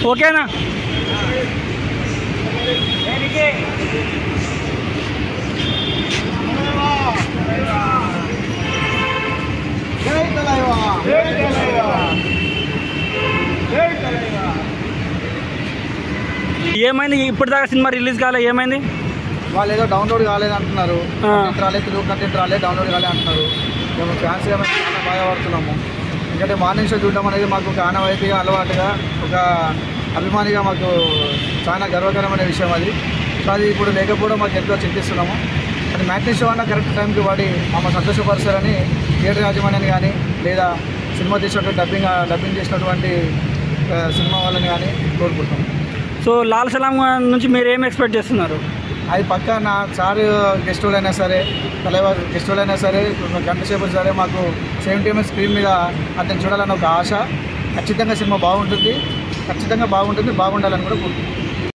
ఓకేనా ఏమైంది ఇప్పటిదాకా సినిమా రిలీజ్ కాలే ఏమైంది వాళ్ళు ఏదో డౌన్లోడ్ కాలేదు అంటున్నారు ఆ. కంటెంట్ రాలేదు తెలుగు కంటెంట్ రాలేదు డౌన్లోడ్ కాలేదు అంటున్నారు మేము ఫ్యాన్స్ మేము చాలా బాధపడుతున్నాము ఎందుకంటే మార్నింగ్ షో చూడడం అనేది మాకు ఒక ఆనవాయితీగా అలవాటుగా ఒక అభిమానిగా మాకు చాలా గర్వకరమైన విషయం అది సో అది ఇప్పుడు లేకపోవడం మాకు ఎంతో చింతిస్తున్నాము అది మ్యాట్నీ షో అన్న కరెక్ట్ టైంకి వాడి మమ్మల్ని సంతోషపరుస్తారని థియేటర్ యాజమాన్యాన్ని కానీ లేదా సినిమా తీసినటువంటి డబ్బింగ్ డబ్బింగ్ చేసినటువంటి ఆ, సినిమా వాళ్ళని కానీ కోరుకుంటాం సో లాల్ సలాం నుంచి మీరు ఏం ఎక్స్పెక్ట్ చేస్తున్నారు అది పక్క నా సార్ గెస్ట్ అయినా సరే తలైవర్ గెస్ట్ అయినా సరే ఒక గంట సేపు సరే మాకు సెవెంటీ ఎంఎస్ స్క్రీన్ మీద అతను చూడాలని ఒక ఆశ ఖచ్చితంగా సినిమా బాగుంటుంది ఖచ్చితంగా బాగుంటుంది బాగుండాలని కూడా కోరుకుంటున్నాను